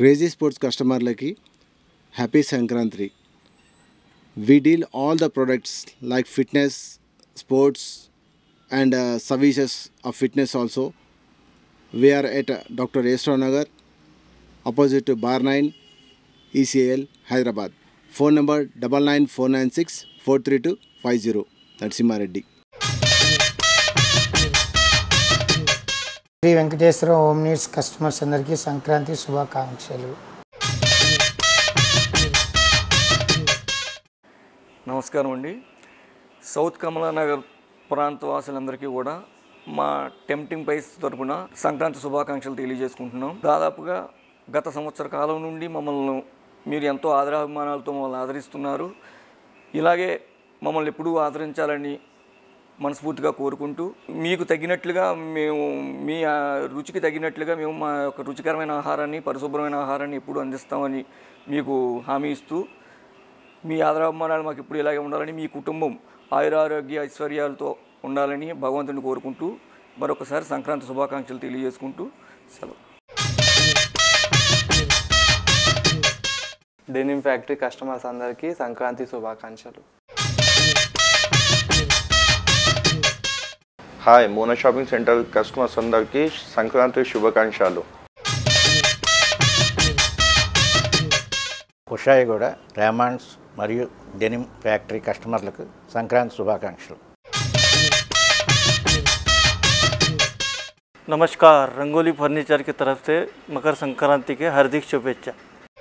Crazy sports కస్టమర్లకి happy Sankranti we deal all the products like fitness sports and uh, services of fitness also we are at uh, dr Esra nagar opposite to bar 9 ecl hyderabad phone number 99496 43250 Narasimhareddy Sri Venkateswara home needs customers అందరికీ సంక్రాంతి శుభాకాంక్షలు నమస్కారం అండి south Kamalanagar ప్రాంత వాసులందరికీ కూడా మా tempting vice తరపున సంక్రాంతి శుభాకాంక్షలు తెలియజేసుకుంటున్నాం దాదాపుగా గత సంవత్సర కాలం నుండి మమ్మల్ని మీరు ఎంతో ఆదరాభిమానాలతో మమ్మల్ని ఆదరిస్తున్నారు ఇలాగే మమ్మల్ని ఎప్పుడూ ఆదరించాలని మనస్ఫూర్తిగా కోరుకుంటూ మీకు తగినట్లుగా మేము మీ ఆ, రుచికి తగినట్లుగా మేము మా యొక్క రుచికరమైన ఆహారాన్ని పరిశుభ్రమైన ఆహారాన్ని ఎప్పుడూ అందిస్తామని మీకు హామీ ఇస్తూ మీ ఆదరాభిమానాలు మాకు ఎప్పుడు ఇలాగే ఉండాలని మీ కుటుంబం ఆయురారోగ్య ఐశ్వర్యాలతో ఉండాలని భగవంతుని కోరుకుంటూ మరొకసారి సంక్రాంతి శుభాకాంక్షలు తెలియజేసుకుంటూ సెలవు డెనిమ్ ఫ్యాక్టరీ కస్టమర్స్ అందరికీ సంక్రాంతి శుభాకాంక్షలు hi Mona shopping centre customers అందరికీ సంక్రాంతి శుభాకాంక్షలు కుషాయిగూడ రేమాండ్స్ మరియు డెనిమ్ ఫ్యాక్టరీ కస్టమర్లకు సంక్రాంతి శుభాకాంక్షలు नमस्कार रंगोली फर्नीचर की तरफ से मकर संक्रांति के हार्दिक शुभेच्छा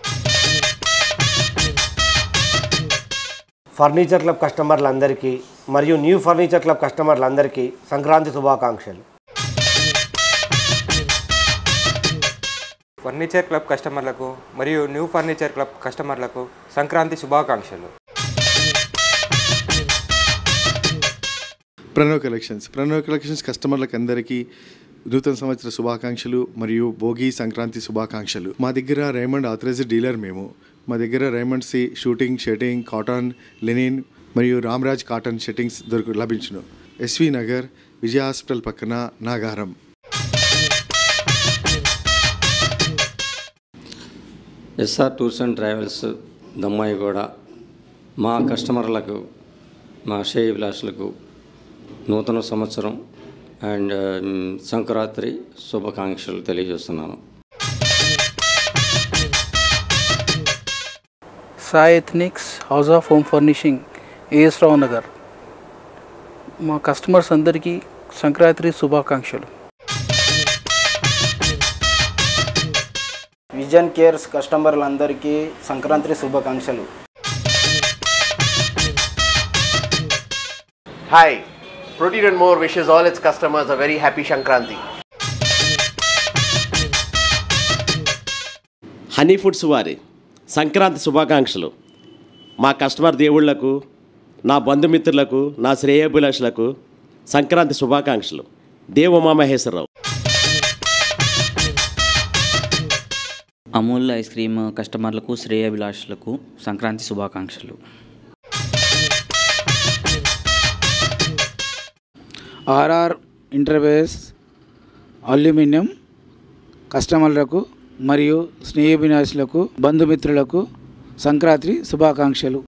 ఫర్నిచర్ క్లబ్ కస్టమర్లందరికీ మరియు న్యూ ఫర్నిచర్ క్లబ్ కస్టమర్లందరికీ సంక్రాంతి శుభాకాంక్షలు ఫర్నిచర్ క్లబ్ కస్టమర్లకు మరియు న్యూ ఫర్నిచర్ క్లబ్ కస్టమర్లకు సంక్రాంతి శుభాకాంక్షలు ప్రణవ్ కలెక్షన్స్ ప్రణవ్ కలెక్షన్స్ కస్టమర్లకు అందరికీ నూతన సంవత్సర శుభాకాంక్షలు మరియు భోగి సంక్రాంతి శుభాకాంక్షలు మా దగ్గర రైమండ్ ఆథరైజ్డ్ డీలర్ మేము మా దగ్గర రైమండ్ సి షూటింగ్ షెటింగ్ కాటన్ లెనిన్ మరియు రామ్రాజ్ కాటన్ షెట్టింగ్స్ దొరకు లభించును ఎస్వి నగర్ విజయ హాస్పిటల్ పక్కన Nagaram SR tours and travels Dammaiguda మా కస్టమర్లకు మా షేయి విలాసులకు నూతన సంవత్సరం అండ్ మ్, సంక్రాంతి శుభాకాంక్షలు తెలియజేస్తున్నాను Sai ethnics house of home furnishing AS Rao Nagar మా కస్టమర్స్ అందరికీ సంక్రాంతి శుభాకాంక్షలు విజన్ కేర్స్ కస్టమర్లందరికీ సంక్రాంతి శుభాకాంక్షలు Hi, Protein and More wishes all its customers a very happy Shankranti. Honey foods వారి సంక్రాంతి శుభాకాంక్షలు మా కస్టమర్ దేవుళ్లకు నా బంధుమిత్రులకు నా శ్రేయోభిలాషులకు సంక్రాంతి శుభాకాంక్షలు దేవ ఉమామహేశ్వరరావు అమూల్ ఐస్ క్రీమ్ కస్టమర్లకు శ్రేయాభిలాషులకు సంక్రాంతి శుభాకాంక్షలు ఆర్ఆర్ ఇంటర్వేస్ అల్యూమినియం కస్టమర్లకు మరియు స్నేహితులకు బంధుమిత్రులకు సంక్రాంతి శుభాకాంక్షలు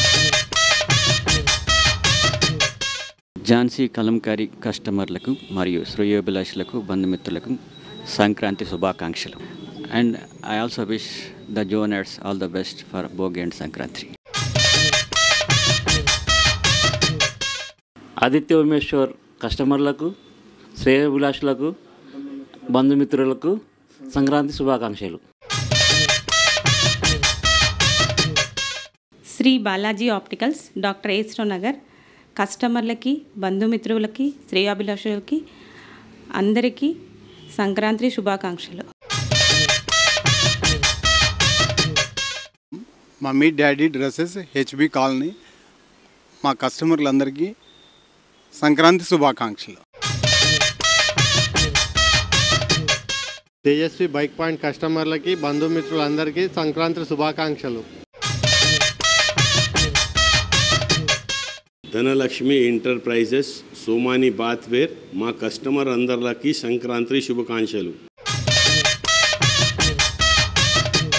ఝాన్సీ కలంకారీ కస్టమర్లకు మరియు శ్రేయోభిలాషులకు బంధుమిత్రులకు సంక్రాంతి శుభాకాంక్షలు and I also wish the joiners all the best for Bhogi and Sankranti Aditya Umeshwar కస్టమర్లకు శ్రేయభిలాషులకు బంధుమిత్రులకు సంక్రాంతి శుభాకాంక్షలు శ్రీ బాలాజీ ఆప్టికల్స్ డాక్టర్ ఏస్రో నగర్ కస్టమర్లకి బంధుమిత్రులకి శ్రేయాభిలాషులకి అందరికీ సంక్రాంతి శుభాకాంక్షలు mummy daddy dresses HB colony మా కస్టమర్లందరికీ సంక్రాంతి శుభాకాంక్షలు తేజస్వి బైక్ పాయింట్ కస్టమర్లకి బంధుమిత్రులందరికీ సంక్రాంతి శుభాకాంక్షలు ధనలక్ష్మి ఎంటర్ప్రైజెస్ సోమాని బాత్వేర్ మా కస్టమర్ అందరికీ సంక్రాంతి శుభాకాంక్షలు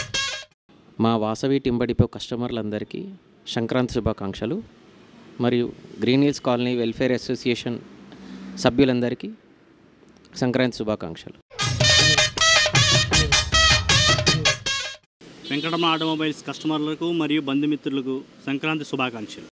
మా వాసవి టింబడిపో కస్టమర్లందరికీ సంక్రాంతి శుభాకాంక్షలు మరియు green hills colony welfare association సభ్యులందరికీ సంక్రాంతి శుభాకాంక్షలు వెంకటమ్మ ఆటోమొబైల్స్ కస్టమర్లకు మరియు బంధుమిత్రులకు సంక్రాంతి శుభాకాంక్షలు